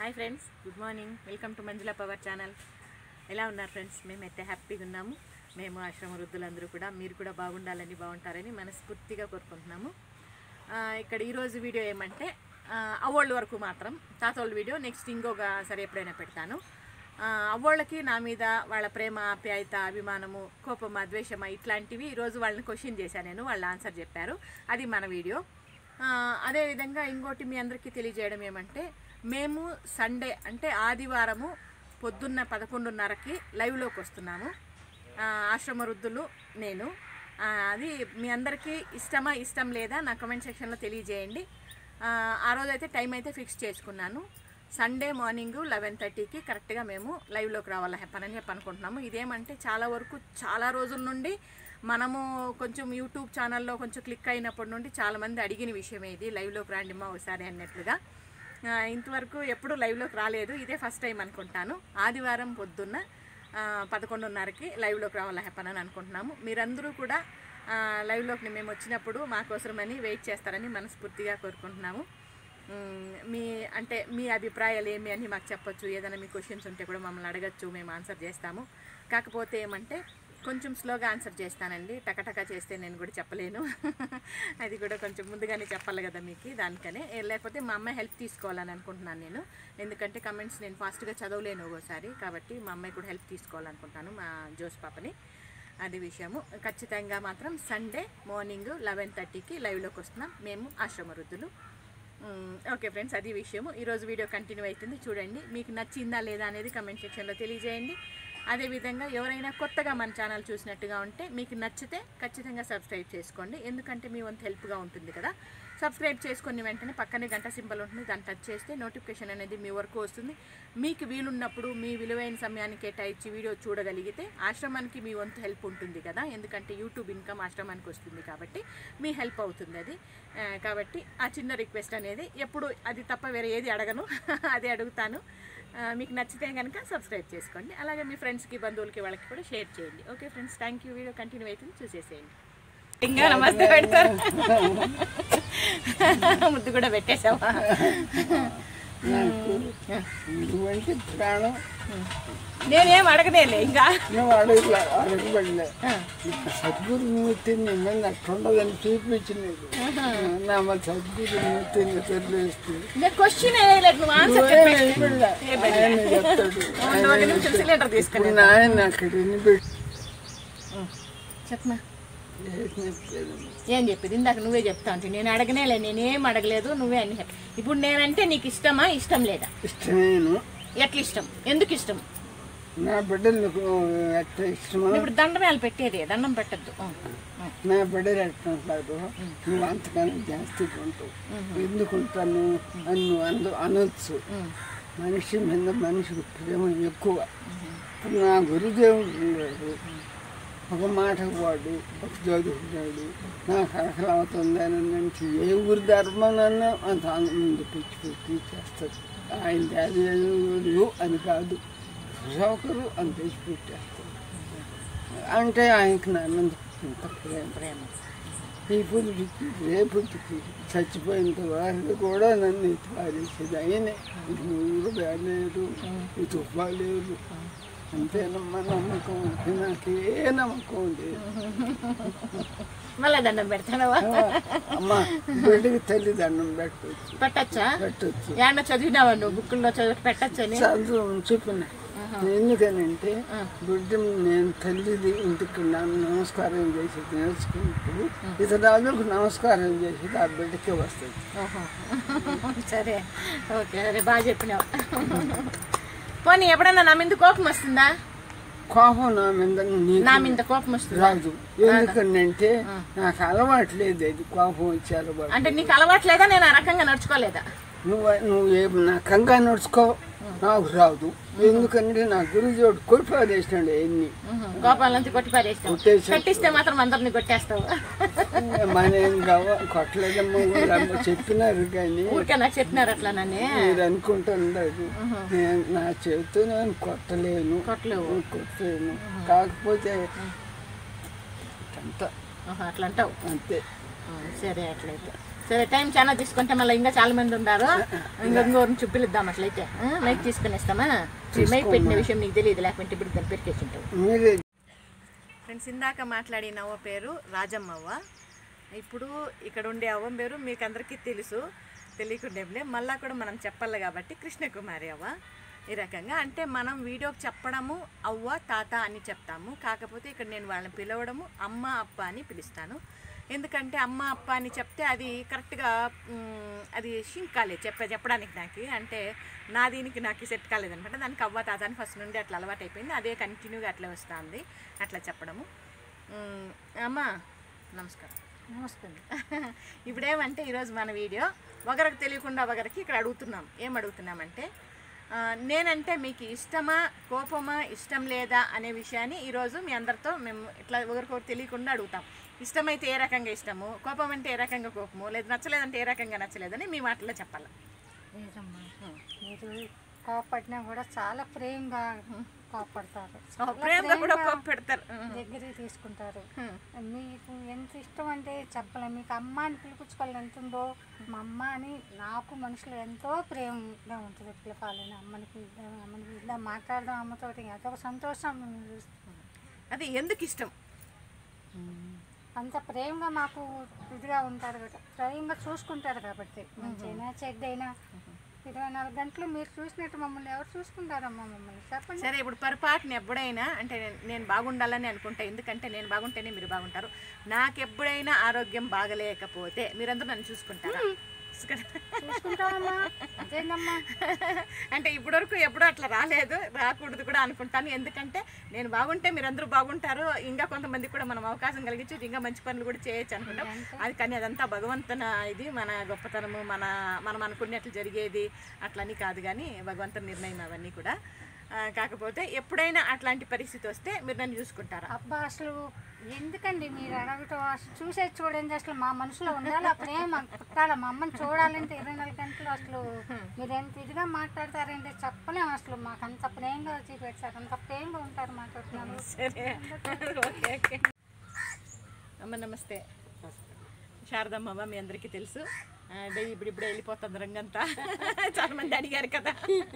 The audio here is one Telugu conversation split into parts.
Hi friends good morning welcome to Manjula power channel ఎలా ఉన్నారు ఫ్రెండ్స్ మేమైతే హ్యాపీగా ఉన్నాము మేము ఆశ్రమ వృద్ధులందరూ కూడా మీరు కూడా బాగుండాలని బాగుంటారని మనస్ఫూర్తిగా కోరుకుంటున్నాము ఆ, ఇక్కడ ఈరోజు వీడియో ఏమంటే ఆ, అవ్వోళ్ళ వరకు మాత్రం తాతోళ్ళ వీడియో నెక్స్ట్ ఇంకొక సరే ఎప్పుడైనా పెడతాను ఆ, అవ్వోళ్ళకి నా మీద వాళ్ళ ప్రేమ ఆప్యాయత అభిమానము కోపమా ద్వేషమా ఇట్లాంటివి ఈరోజు వాళ్ళని క్వశ్చన్ చేశాను నేను వాళ్ళు ఆన్సర్ చెప్పారు అది మన వీడియో ఆ, అదేవిధంగా ఇంకోటి మీ అందరికీ తెలియజేయడం ఏమంటే మేము సండే అంటే ఆదివారము పొద్దున్న పదకొండున్నరకి లైవ్లోకి వస్తున్నాము ఆ, ఆశ్రమ వృద్ధులు నేను ఆ, అది మీ అందరికీ ఇష్టమా ఇష్టం లేదా నా కమెంట్ సెక్షన్లో తెలియజేయండి ఆ, ఆ రోజు అయితే టైం అయితే ఫిక్స్ చేసుకున్నాను సండే మార్నింగ్ లెవెన్ థర్టీకి కరెక్ట్గా మేము లైవ్లోకి రావాలా పనని చెప్పి అనుకుంటున్నాము ఇదేమంటే చాలా వరకు చాలా రోజుల నుండి మనము కొంచెం యూట్యూబ్ ఛానల్లో కొంచెం క్లిక్ అయినప్పటి నుండి చాలామంది అడిగిన విషయం ఇది లైవ్లోకి రాండిమ్మా ఒకసారి అన్నట్లుగా ఆ, ఇంతవరకు ఎప్పుడు లైవ్లోకి రాలేదు ఇదే ఫస్ట్ టైం అనుకుంటాను ఆదివారం పొద్దున్న ఆ, పదకొండున్నరకి లైవ్లోకి రావాలా హ్యాపన్ అని అనుకుంటున్నాము మీరందరూ కూడా ఆ, లైవ్లోకి మేము వచ్చినప్పుడు మాకోసమని వెయిట్ చేస్తారని మనస్ఫూర్తిగా కోరుకుంటున్నాము మ్, మీ అంటే మీ అభిప్రాయాలు ఏమి అని మాకు చెప్పొచ్చు ఏదైనా మీ క్వశ్చన్స్ ఉంటే కూడా మమ్మల్ని అడగచ్చు మేము ఆన్సర్ చేస్తాము కాకపోతే ఏమంటే కొంచెం స్లోగా ఆన్సర్ చేస్తానండి టకటక చేస్తే నేను కూడా చెప్పలేను అది కూడా కొంచెం ముందుగానే చెప్పాలి కదా మీకు దానికనే ఏ, లేకపోతే మా అమ్మాయి హెల్ప్ తీసుకోవాలని అనుకుంటున్నాను నేను ఎందుకంటే కమెంట్స్ నేను ఫాస్ట్గా చదవలేను ఒకసారి కాబట్టి మా అమ్మాయి కూడా హెల్ప్ తీసుకోవాలనుకుంటాను మా జోస్ పాపని అది విషయము ఖచ్చితంగా మాత్రం సండే మార్నింగ్ లెవెన్ థర్టీకి లైవ్లోకి వస్తున్నాం మేము ఆశ్రమ వృద్ధులు మ్మ్. ఓకే ఫ్రెండ్స్ అది విషయము ఈరోజు వీడియో కంటిన్యూ అవుతుంది చూడండి మీకు నచ్చిందా లేదా అనేది కమెంట్ సెక్షన్లో తెలియజేయండి అదేవిధంగా ఎవరైనా కొత్తగా మన ఛానల్ చూసినట్టుగా ఉంటే మీకు నచ్చితే ఖచ్చితంగా సబ్స్క్రైబ్ చేసుకోండి ఎందుకంటే మీ వంతు హెల్ప్గా ఉంటుంది కదా సబ్స్క్రైబ్ చేసుకుని వెంటనే పక్కనే గంట సింబల్ ఉంటుంది దాన్ని టచ్ చేస్తే నోటిఫికేషన్ అనేది మీ వరకు వస్తుంది మీకు వీలున్నప్పుడు మీ విలువైన సమయాన్ని కేటాయించి వీడియో చూడగలిగితే ఆశ్రమానికి మీ వంతు హెల్ప్ ఉంటుంది కదా ఎందుకంటే యూట్యూబ్ ఇన్కమ్ ఆశ్రమానికి వస్తుంది కాబట్టి మీ హెల్ప్ అవుతుంది అది ఆ, కాబట్టి ఆ చిన్న రిక్వెస్ట్ అనేది ఎప్పుడు అది తప్ప వేరే ఏది అడగను అది అడుగుతాను ఆ, మీకు నచ్చితే కనుక సబ్స్క్రైబ్ చేసుకోండి అలాగే మీ ఫ్రెండ్స్కి బంధువులకి వాళ్ళకి కూడా షేర్ చేయండి okay friends thank you video continue అవుతుంది చూసేసేయండి ఇంకా నమస్తే పెడతారు ముద్దు కూడా పెట్టేసావా నాకు ఇటువంటి ప్రాణం నేనేం అడగనేలే ఇంకా నువ్వు అడగలే అడగబడలే సద్గురుమూర్తిని నీ మీద అట్టుండదని చూపించినది నమ్మ సద్గురుమూర్తిని తెలియజేస్తుంది నేను క్వశ్చన్ వేయలేదు నువ్వు ఆన్సర్ చెప్పేసి ఆయన చెప్తాడు ఒక నిమిషం సిలిండర్ తీసుకుని ఇప్పుడు నాయన అక్కడ వినిపెట్టి చెప్పమా ఏం చెప్పలేదు ఏం చెప్పింది ఇందాక నువ్వే చెప్తా అంటే నేను అడగనేలే నేనేం అడగలేదు నువ్వే అన్ని చెప్పు. ఇప్పుడు నేనంటే నీకు ఇష్టమా ఇష్టం లేదా ఇష్టమేను ఎట్లా ఇష్టం ఎందుకు ఇష్టం నా బిడ్డలు నీకు ఎట్ట ఇష్టమో ఇప్పుడు దండమేలు పెట్టేది దండం పెట్టద్దు నా బిడ్డలు ఎట్టుంటారు నువ్వు అంతకన్నా జాస్తి ఉంటావు ఎందుకుంటాను అని నువ్వు అందు అనొచ్చు మనిషి మీద మనిషికి ప్రేమ ఎక్కువ ఇప్పుడు నా గురుదేవుడు ఉన్నాడు ఒక మాటకు వాడు ఒక చదువుకున్నాడు నాకు అర్హం అవుతుందని నుంచి ఏ ఊరి ధర్మనన్నా అంత ముందు పిచ్చి పిచ్చి చేస్తాడు ఆయన దాదాపు అని కాదు సౌకరు అని తెచ్చి పెట్టేస్తాడు అంటే ఆయనకి నా మీద ఇంత ప్రేమ ప్రేమ ఈ పుట్టుకి రేపుకి చచ్చిపోయేంత వరకు కూడా నన్ను ఎత్తి పారేసేది ఆయనే నువ్వు రాలేరు ఈ తుఫాలేరు అంతేనమ్మా నమ్మకం అంటే నాకే నమ్మకం లేదు మళ్ళీ దండం పెడతానవా అమ్మా బిడ్డకి తల్లిదండం పెట్టవచ్చు పెట్టచ్చా పెట్టవచ్చు ఏమన్నా చదివినావా నువ్వు బుక్కుల్లో చదివి పెట్టచ్చని చదువు చెప్పిన ఎందుకనంటే బిడ్డ నేను తల్లిది ఇంటికి నన్ను నమస్కారం చేసి నేర్చుకుంటూ ఇతరులకు నమస్కారం చేసేది ఆ బిడ్డకే వస్తుంది ఓహో. సరే ఓకే సరే బాగా చెప్పినావు పోనీ ఎప్పుడన్నా నా మీద కోపం వస్తుందా కోపం నా మీద నీకు నా మీద కోపం వస్తుందా రాదు ఎందుకనంటే నాకు అలవాటు లేదు అది కోపం వచ్చే అలవాటు అంటే నీకు అలవాట్లేదా నేను ఆ రకంగా నడుచుకోలేదా నువ్వు నువ్వు ఏ నా కంగా నడుచుకో నాకు రాదు ఎందుకంటే నా గురుజోడు కొట్టిపారేసినాడు ఎన్ని గోపాలంతా కొట్టి పారేస్తావు కొట్టేసి కట్టిస్తే మాత్రం అందరిని కొట్టేస్తావు మన ఏం కావ కొట్టలేదమ్మా వాళ్ళమ్మ చెప్పినారు కానీ ఊరికే నాకు చెప్పినారు అట్లా నన్ను మీరు అనుకుంటున్నారు నేను నా చేతితో నేను కొట్టలేను కొట్టలేవు కొట్టలేను కాకపోతే అంత ఆహా, అట్లా అంటావు అంతే ఆ, సరే అట్లయితే సరే టైం చాలా తీసుకుంటే మళ్ళీ ఇంకా చాలా మంది ఉన్నారు ఇంకా ఇంకోరిని చూపిద్దాం అట్లయితే ఆ, మైక్ తీసుకుని ఇస్తామా మైక్ పెట్టిన విషయం నీకు తెలియదు లేకుంటే ఇప్పుడు దాన్ని పెరికేసి ఉంటావు మీరే ఫ్రెండ్స్ ఇందాక మాట్లాడిన అవ్వ పేరు రాజమ్మవ్వ ఇప్పుడు ఇక్కడ ఉండే అవ్వ పేరు మీకు అందరికీ తెలుసు తెలియకుండేలే మళ్ళా కూడా మనం చెప్పాలి కాబట్టి కృష్ణకుమారి అవ్వ ఈ రకంగా అంటే మనం వీడియోకి చెప్పడము అవ్వ తాత అని చెప్తాము కాకపోతే ఇక్కడ నేను వాళ్ళని పిలవడము అమ్మ అప్ప అని పిలుస్తాను ఎందుకంటే అమ్మ అప్ప అని చెప్తే అది కరెక్ట్గా మ్, అది షింక్ కాలేదు చెప్ప చెప్పడానికి నాకు అంటే నా దీనికి నాకు సెట్ కాలేదనమాట దానికి అవ్వ తాత అని ఫస్ట్ నుండి అట్లా అలవాటు అయిపోయింది అదే కంటిన్యూగా అట్లా వస్తుంది అట్లా చెప్పడము మ్, అమ్మ నమస్కారం నమస్తే ఇప్పుడేమంటే ఈరోజు మన వీడియో ఒకరికి తెలియకుండా ఒకరికి ఇక్కడ అడుగుతున్నాం ఏం అడుగుతున్నామంటే ఆ, నేనంటే మీకు ఇష్టమా కోపమా ఇష్టం లేదా అనే విషయాన్ని ఈరోజు మీ అందరితో మేము ఇట్లా ఒకరికొకరు తెలియకుండా అడుగుతాం ఇష్టమైతే ఏ రకంగా ఇష్టము కోపం అంటే ఏ రకంగా కోపము లేదు నచ్చలేదంటే ఏ రకంగా నచ్చలేదని మీ మాటల్లో చెప్పాలి లేదమ్మా మీరు కోపడినా కూడా చాలా ప్రేమగా కోపడతారు చాలా ప్రేమగా కూడా ప్రేమగా కోప పెడతారు దగ్గరికి తీసుకుంటారు హ్మ్. మీకు ఎంత ఇష్టం అంటే చెప్పలేం మీకు అమ్మ అని పిలిపించుకోవాలి ఎంత ఉందో మా అమ్మ అని నాకు మనుషులు ఎంతో ప్రేమగా ఉంటుంది పిలపాలని అమ్మని పిలుద్దాం అమ్మని పిలుద్దాం మాట్లాడదాం అమ్మతోటి అదొక సంతోషం మేము చూస్తాం. అది ఎందుకు ఇష్టం అంత ప్రేమగా మాకు ఇదిగా ఉంటారు కదా ప్రేమగా చూసుకుంటారు కాబట్టి మంచిగా చెడ్డైనా ఇరవై నాలుగు గంటలు మీరు చూసినట్టు మమ్మల్ని ఎవరు చూసుకుంటారమ్మా మమ్మల్ని చెప్పండి సరే ఇప్పుడు పొరపాటున ఎప్పుడైనా అంటే నేను- నేను బాగుండాలని అనుకుంటా ఎందుకంటే నేను బాగుంటేనే మీరు బాగుంటారు నాకు ఎప్పుడైనా ఆరోగ్యం బాగలేకపోతే మీరందరూ నన్ను చూసుకుంటారా చూసుకుంటామమ్మా అదేందమ్మా అంటే ఇప్పటివరకు ఎప్పుడూ అట్లా రాలేదు రాకూడదు కూడా అనుకుంటాను ఎందుకంటే నేను బాగుంటే మీరందరూ బాగుంటారు ఇంకా కొంతమంది కూడా మనం అవకాశం కలిగించి ఇంకా మంచి పనులు కూడా చేయొచ్చు అనుకుంటాం అది కానీ అదంతా భగవంతున ఇది మన గొప్పతనము మన మనం అనుకున్నట్లు జరిగేది అట్లని కాదు కానీ భగవంతుని నిర్ణయం అవన్నీ కూడా ఆ, కాకపోతే ఎప్పుడైనా అట్లాంటి పరిస్థితి వస్తే మీరు నన్ను చూసుకుంటారా అబ్బా అసలు ఎందుకండి మీరు అడగటం అసలు చూసేది చూడండి అసలు మా మనసులో ఉండాలి ఆ ప్రేమ పుట్టాలి మా అమ్మని చూడాలంటే ఇరవై నాలుగు గంటలు అసలు మీరు ఎంత ఇదిగా మాట్లాడతారంటే చెప్పలేము అసలు మాకు అంత ప్రేమగా చూపెడతారు అంత ప్రేమగా ఉంటారు మాట్లాడుతున్నాను సరే ఓకే ఓకే అమ్మ నమస్తే శారదమ్మ అమ్మ మీ అందరికీ తెలుసు ఆ, డే ఇప్పుడు ఇప్పుడు వెళ్ళిపోతుంది రంగంతా చాలా మంది అడిగారు కదా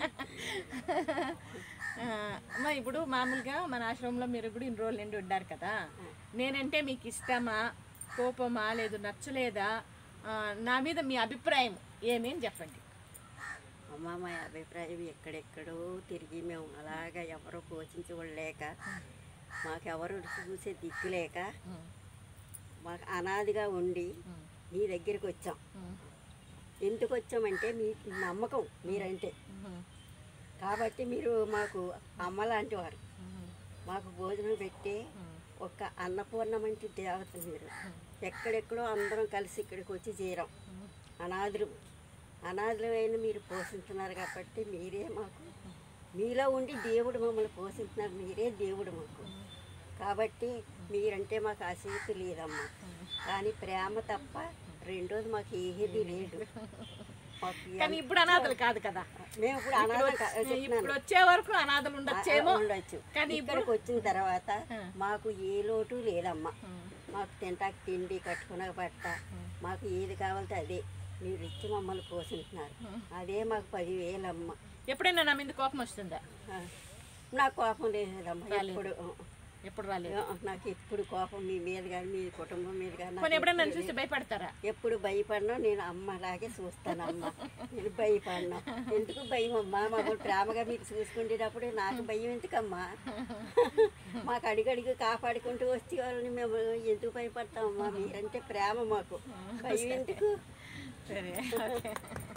ఆ, అమ్మ ఇప్పుడు మామూలుగా మన ఆశ్రమంలో మీరు కూడా ఇన్ని రోజులు నిండి ఉండారు కదా నేనంటే మీకు ఇష్టమా కోపమా లేదు నచ్చలేదా ఆ, నా మీద మీ అభిప్రాయం ఏమి అని చెప్పండి అమ్మ మా అభిప్రాయం ఎక్కడెక్కడో తిరిగి మేము అలాగా ఎవరు పోషించలేక మాకెవరు చూసే దిక్కులేక మాకు అనాదిగా ఉండి మీ దగ్గరికి వచ్చాం ఎందుకు వచ్చామంటే మీ నమ్మకం మీరంటే కాబట్టి మీరు మాకు అమ్మ లాంటి వారు మాకు భోజనం పెట్టి ఒక అన్నపూర్ణమంటి దేవత మీరు ఎక్కడెక్కడో అందరం కలిసి ఇక్కడికి వచ్చి చేరాం అనాథులు అనాథులమైన మీరు పోషిస్తున్నారు కాబట్టి మీరే మాకు మీలో ఉండి దేవుడు మమ్మల్ని పోషిస్తున్నారు మీరే దేవుడు మాకు కాబట్టి మీరంటే మాకు ఆసక్తి లేదమ్మా కానీ ప్రేమ తప్ప రెండోది మాకు ఏది లేదు మాకు కానీ ఇప్పుడు అనాథలు కాదు కదా మేము ఇప్పుడు అనాథ ఇప్పుడు వచ్చే వరకు అనాథలు ఉండొచ్చేమో ఉండొచ్చు కానీ ఇక్కడికి వచ్చిన తర్వాత మాకు ఏ లోటు లేదమ్మా మాకు తింటాక తిండి కట్టుకున్న బట్ట మాకు ఏది కావాలంటే అదే మీరు ఇచ్చి మమ్మల్ని పోషిస్తున్నారు అదే మాకు పదివేలమ్మ ఎప్పుడైనా నా మీద కోపం వస్తుందా ఆ, నాకు కోపం లేదమ్మా ఎప్పుడు ఎప్పుడు రాలేదు ఆ, నాకు ఎప్పుడు కోపం మీ మీద కానీ మీ కుటుంబం మీద కానీ కొన్ని ఎప్పుడైనా నన్ను చూసి భయపడతారా ఎప్పుడు భయపడినా నేను అమ్మలాగే చూస్తానమ్మా నేను భయపడినా ఎందుకు భయం అమ్మా మమ్మల్ని ప్రేమగా మీరు చూసుకునేటప్పుడు నాకు భయం ఎందుకమ్మా మాకు అడిగడిగి కాపాడుకుంటూ వచ్చే వాళ్ళని మేము ఎందుకు భయపడతామమ్మా మీరంటే ప్రేమ మాకు భయం ఎందుకు సరే ఓకే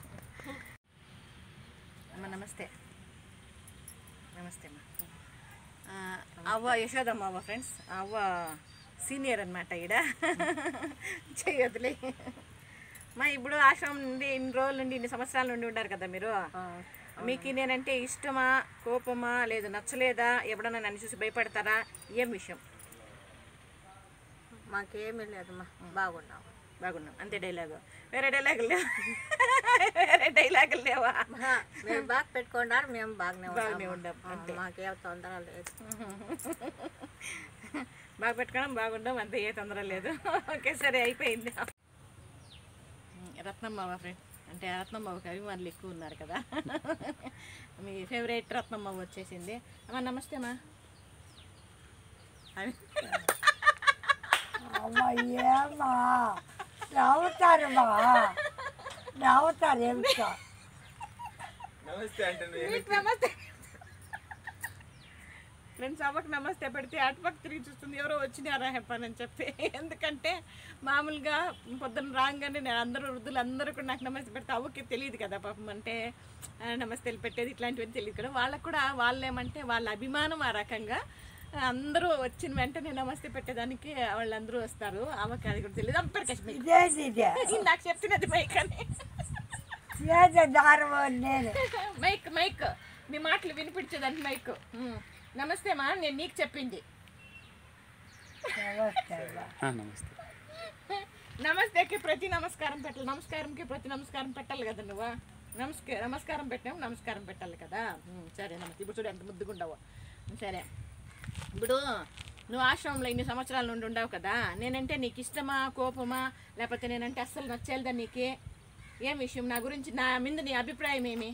అమ్మ నమస్తే నమస్తే అమ్మ ఆ, అవ్వ యశోదమ్మ అవ్వ ఫ్రెండ్స్ అవ్వ సీనియర్ అనమాట ఈడ చేయొద్దులే మా ఇప్పుడు ఆశ్రమం నుండి ఇన్ని రోజుల నుండి ఇన్ని సంవత్సరాల నుండి ఉంటారు కదా మీరు మీకు నేనంటే ఇష్టమా కోపమా లేదు నచ్చలేదా ఎప్పుడన్నా నన్ను చూసి భయపడతారా ఏం విషయం మాకేమీ లేదమ్మా బాగున్నాం బాగున్నాం అంతే డైలాగు వేరే డైలాగులు లేవా వేరే డైలాగులు లేవా ఆహా, మీరు బాగా పెట్టుకున్నారు మేము బాగానే బాగానే ఉన్నాం ఉన్నాం, అంతే. మాకేం తొందర లేదు బాగా పెట్టుకోవడం బాగుండడం అంతే ఏ తొందర లేదు ఓకే సరే అయిపోయింది రత్నమ్మ ఫ్రెండ్ అంటే రత్నమ్మకి అభిమానులు ఎక్కువ ఉన్నారు కదా మీ ఫేవరెట్ రత్నమ్మ వచ్చేసింది అమ్మ నమస్తే అమ్మా అని- అమ్మ ఏమ్మా నవ్వుతారమ్మా నవ్వుతారు ఏమిటో మీకు నమస్తే ఫ్రెండ్స్ అవ్వకు నమస్తే పెడితే అటుపక్క తిరిగి చూస్తుంది ఎవరో వచ్చినారా చెప్పానని చెప్పి ఎందుకంటే మామూలుగా పొద్దున్న రాగానే నేను అందరూ వృద్ధులు అందరూ కూడా నాకు నమస్తే పెడితే అవ్వకి తెలియదు కదా పాపం అంటే ఆ, నమస్తేలు పెట్టేది ఇట్లాంటివన్నీ తెలియదు కదా వాళ్ళకు కూడా వాళ్ళు ఏమంటే వాళ్ళ అభిమానం ఆ రకంగా అందరూ వచ్చిన వెంటనే నమస్తే పెట్టేదానికి వాళ్ళందరూ వస్తారు అవ్వకి అది కూడా తెలియదు అప్పటికీ ఇదేది ఇదే నాకు చెప్తున్నది మైక్ అని ఏదో దారం నేను మైక్ మైక్ మీ మాటలు వినిపించేదానికి మైక్ ఉమ్. నమస్తే మా నేను నీకు చెప్పింది నమస్తే అమ్మా నమస్తే నమస్తేకి ప్రతి నమస్కారం పెట్టాలి నమస్కారంకి ప్రతి నమస్కారం పెట్టాలి కదా నువ్వు నమస్కారం నమస్కారం పెట్టాము నమస్కారం పెట్టాలి కదా ఉమ్, సరే నమస్తే ఇప్పుడు చూడు ఎంత ముద్దుగుండవు సరే ఇప్పుడు నువ్వు ఆశ్రమంలో ఇన్ని సంవత్సరాల నుండి ఉండవు కదా నేనంటే నీకు ఇష్టమా కోపమా లేకపోతే నేనంటే అస్సలు నచ్చేదా నీకే ఏం విషయం నా గురించి నా మీద నీ అభిప్రాయం ఏమి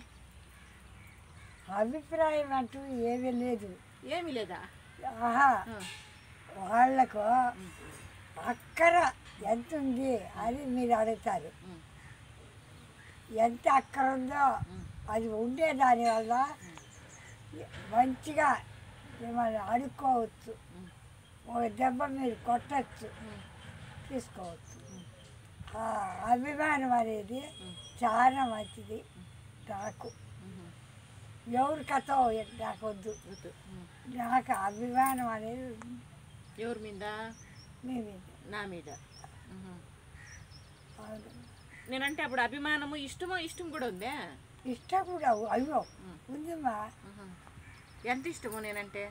అభిప్రాయం అంటూ ఏమీ లేదు ఏమీ లేదా ఆహా ఆ. వాళ్ళకు అక్కర ఎంత ఉంది అని మీరు అడుగుతారు ఉమ్. ఎంత అక్కర ఉందో అది ఉండే దానివల్ల మంచిగా మిమ్మల్ని అడుక్కోవచ్చు ఒక దెబ్బ మీరు కొట్టచ్చు తీసుకోవచ్చు ఆ అభిమానం అనేది చాలా మంచిది నాకు ఎవరి కథ నాకు వద్దు వద్దు. ఉమ్. నాకు అభిమానం అనేది ఎవరి మీద మీ మీద నా మీద ఉహు. అవును. నేనంటే అప్పుడు అభిమానము ఇష్టమో ఇష్టం కూడా ఉందే ఇష్టం కూడా అయ్యో ఉందమ్మా ఉహు. ఎంత ఇష్టమో నేనంటే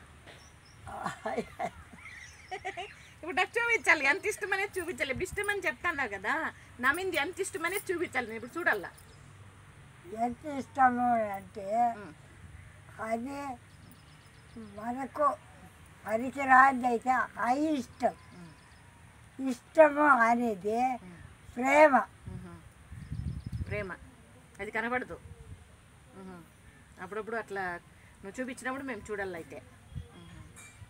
ఇప్పుడు నాకు చూపించాలి ఎంత ఇష్టం అనేది చూపించాలి ఇప్పుడు ఇష్టం అని చెప్తాను కదా నా మీద ఎంత ఇష్టం అనేది చూపించాలి నేను ఇప్పుడు చూడాలా ఎంత ఇష్టము అంటే ఉమ్. అది మనకు పనికిరాదైతే అయి ఇష్టం ఇష్టము అనేది ప్రేమ ఉహు. ప్రేమ అది కనబడదు ఉహు. అప్పుడప్పుడు అట్లా నువ్వు చూపించినప్పుడు మేము చూడాలి అయితే ఉహు.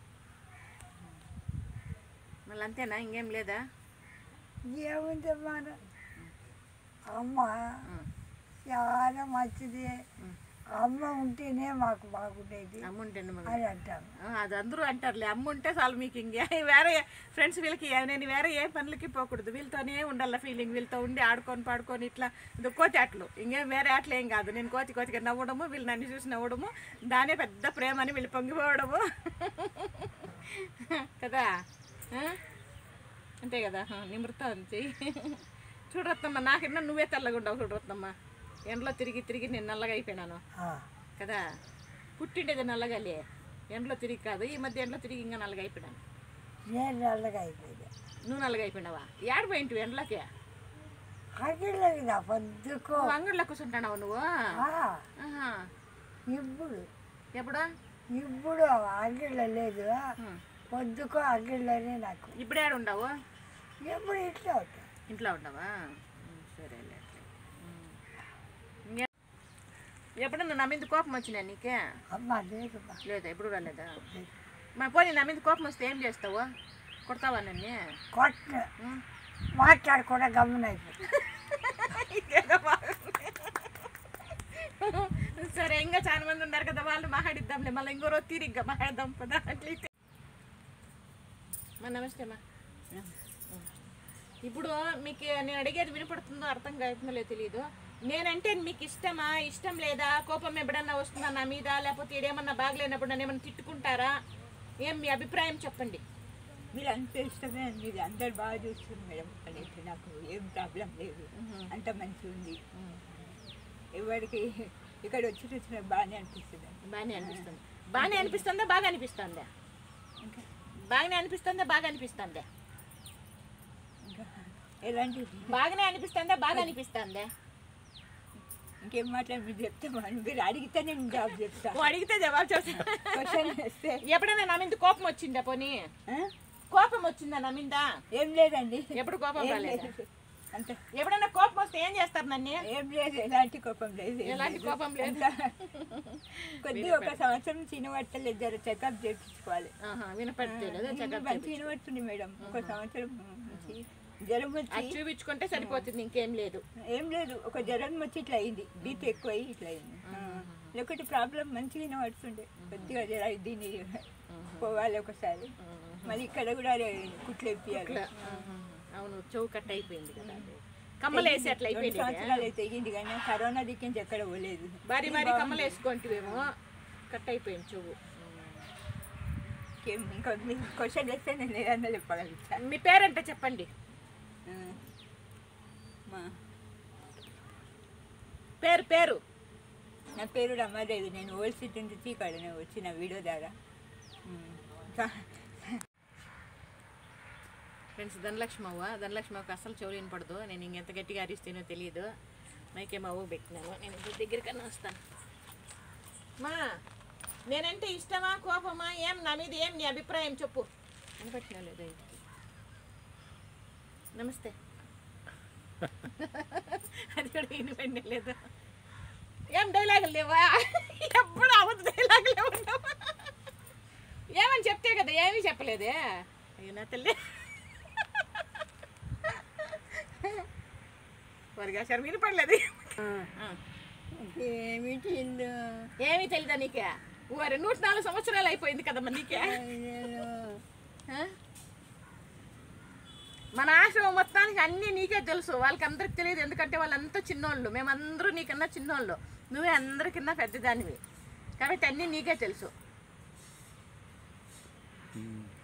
మళ్ళీ అంతేనా ఇంకేం లేదా ఏముంది మన అమ్మ ఉమ్. చాలా మంచిది అమ్మ ఉంటేనే మాకు బాగుండేది అమ్ముంటండి మగ అని అంటాము ఆ, అది అందరూ అంటారులే అమ్మ ఉంటే చాలు మీకు ఇంకే వేరే ఫ్రెండ్స్ వీళ్ళకి ఏ- నేను వేరే ఏ పనులకి పోకూడదు వీళ్ళతోనే ఉండాల ఫీలింగ్ వీళ్ళతో ఉండి ఆడుకొని పాడుకొని ఇట్లా ఇది కోతి ఆటలు ఇంకేం వేరే ఆటలు ఏం కాదు నేను కోతి కోతిగా నవ్వడము వీళ్ళు నన్ను చూసి నవ్వడము దానే పెద్ద ప్రేమ అని వీళ్ళు పొంగిపోవడము కదా ఆ? అంతే కదా ఆ, నిమృత చెయ్యి చూడరత్తమ్మ నాకన్నా నువ్వే తెల్లగా ఉండవు చూడరత్తమ్మ ఎండలో తిరిగి తిరిగి నేను నల్లగా అయిపోయినాను ఆ, కదా పుట్టిండేది నల్లగాలే ఎండలో తిరిగి కాదు ఈ మధ్య ఎండలో తిరిగి ఇంకా నల్లగా అయిపోయాను నేను నల్లగా అయిపోయింది నువ్వు నల్లగా అయిపోయినావా ఏడ పోయింటివి ఎండలోకి అడిగలేదు నా పొద్దుకు నువ్వు అంగడిలో కూర్చుంటావు నువ్వు ఆ, ఆహా. ఇప్పుడు ఎప్పుడు ఇప్పుడు అంగిళ్ళ లేదు పొద్దుకో అంగిళ్ళనే నాకు ఇప్పుడు ఏడ ఉండవు ఎప్పుడు ఇట్లా ఉంటా ఇంట్లో ఉండవా ఉమ్, సరేలే అట్లే. ఉమ్. ఇంకే- ఎప్పుడన్నా నా మీద కోపం వచ్చినా నీకే అమ్మ లేదమ్మా లేదా ఎప్పుడు రాలేదా మా పోనీ నా మీద కోపం వస్తే ఏం చేస్తావు కొడతావా నన్ను కొట్ట ఉమ్. మాట్లాడకుండా గమ్మున అయిపోయింది ఇదేదో బాగుంది. సరే ఇంకా చాలా మంది ఉన్నారు కదా వాళ్ళు మాట్లాడిద్దాంలే మళ్ళీ ఇంకో రోజు తీరిగ్గా మాట్లాడదాం పదా అట్లయితే మా నమస్తే అమ్మా ఇప్పుడు మీకు నేను అడిగేది వినపడుతుందో అర్థం కావుతుందో లేదో తెలియదు నేనంటే మీకు ఇష్టమా ఇష్టం లేదా కోపం ఎప్పుడన్నా వస్తుందా నా మీద లేకపోతే ఇదేమన్నా బాగలేనప్పుడు నన్ను ఏమన్నా తిట్టుకుంటారా ఏం మీ అభిప్రాయం చెప్పండి మీరు అంత ఇష్టమే మీరు అందరు బాగా చూస్తుంది మేడం అనేసి నాకు ఏం ప్రాబ్లం లేదు అంత మంచిగా ఉంది ఎవరికి ఇక్కడ వచ్చి చూసిన బాగానే అనిపిస్తుంది బాగానే అనిపిస్తుంది బాగానే అనిపిస్తుందా బాగా అనిపిస్తుందా బాగానే అనిపిస్తుందా బాగా అనిపిస్తుందా ఇంకా ఎలాంటి బాగానే అనిపిస్తుందా బాగా అనిపిస్తుందా ఇంకేం మాట్లాడి మీరు చెప్తామని మీరు అడిగితే నేను జాబ్ చెప్తా ఓ అడిగితే జవాబు చెప్తా క్వశ్చన్ వేస్తే ఎప్పుడైనా నా మీద కోపం వచ్చిందా పోనీ ఆ? కోపం వచ్చిందా నా మీద ఏం లేదండి ఎప్పుడు కోపం ఏం రాలేదా లేదు. అంత ఎప్పుడైనా కోపం వస్తే ఏం చేస్తారు నన్ను ఏం లేదు ఎలాంటి కోపం లేదు ఏం ఎలాంటి లేదు. కోపం లేదు. అంతా కొద్దిగా ఒక సంవత్సరం చిన్నవట్టలేదు జర చెకప్ చేయించుకోవాలి ఆహా, వినపడలేదు చెకప్ మంచి వినబడుతుంది మేడం ఒక సంవత్సరం నుంచి జ్వరం వచ్చి అది చూపించుకుంటే సరిపోతుంది ఇంకేం లేదు ఏం లేదు ఒక జ్వరం వచ్చి ఇట్లా అయింది బీపీ ఎక్కువ అయ్యి ఇట్లా అయింది ఆ. లేకపోతే ప్రాబ్లం మంచిగా వినబడుతుండే కొద్దిగా జర దీన్ని పోవాలి ఒకసారి మళ్ళీ ఇక్కడ కూడా కుట్లు ఇప్పియాలి ఆహా, అవును చెవు కట్ అయిపోయింది కదా అది. కమ్మలు వేసి అట్లా రెండు అయిపోయింది సంవత్సరాలు అయితే తెగింది కానీ కరోనా దిక్కించి ఎక్కడ పోలేదు భారీ భారీ కమ్మలు వేసుకుంటేమో కట్ అయిపోయింది చెవు ఇంకేం ఇంకా మీకు క్వశ్చన్ వేస్తే నేను ఏదన్నా చెప్పగలుగుతా మీ పేరంటే చెప్పండి ఆ. మా పేరు పేరు నా పేరు రమాదేవి నేను ఓల్డ్ సిటీ నుంచి ఇక్కడ వచ్చిన వీడియో ద్వారా ఉమ్. చా- ఫ్రెండ్స్ ధనలక్ష్మి అవ్వ ధనలక్ష్మి అవ్వకు అసలు చెవులు వినపడదు నేను ఇంకెంత గట్టిగా అరిస్తేనో తెలియదు మైకేం అవ్వ పెట్టినాను నేను ఇంటి దగ్గరికన్నా వస్తాను మా నేనంటే ఇష్టమా కోపమా ఏం నా మీద ఏం నీ అభిప్రాయం చెప్పు వినపట్టినా లేదా ఇది? నమస్తే అది కూడా వినపడిన లేదు ఏం డైలాగులు లేవా ఎప్పుడు అవద్దు డైలాగులే ఉండవు ఏమని చెప్తే కదా ఏమీ చెప్పలేదే అయ్యో నా తల్లి వరిగా సార్ వినపడలేదు ఏమిటి ఇల్లు? ఏమీ తెలీదా నీకే వారి నూట నాలుగు సంవత్సరాలు అయిపోయింది కదమ్మా నీకే నేను ఆ? మన ఆశ్రమం మొత్తానికి అన్నీ నీకే తెలుసు వాళ్ళకి అందరికి తెలియదు ఎందుకంటే వాళ్ళంతా చిన్నోళ్ళు మేమందరూ నీకన్నా చిన్నోళ్ళు నువ్వే అందరికన్నా పెద్దదానివి కాబట్టి అన్నీ నీకే తెలుసు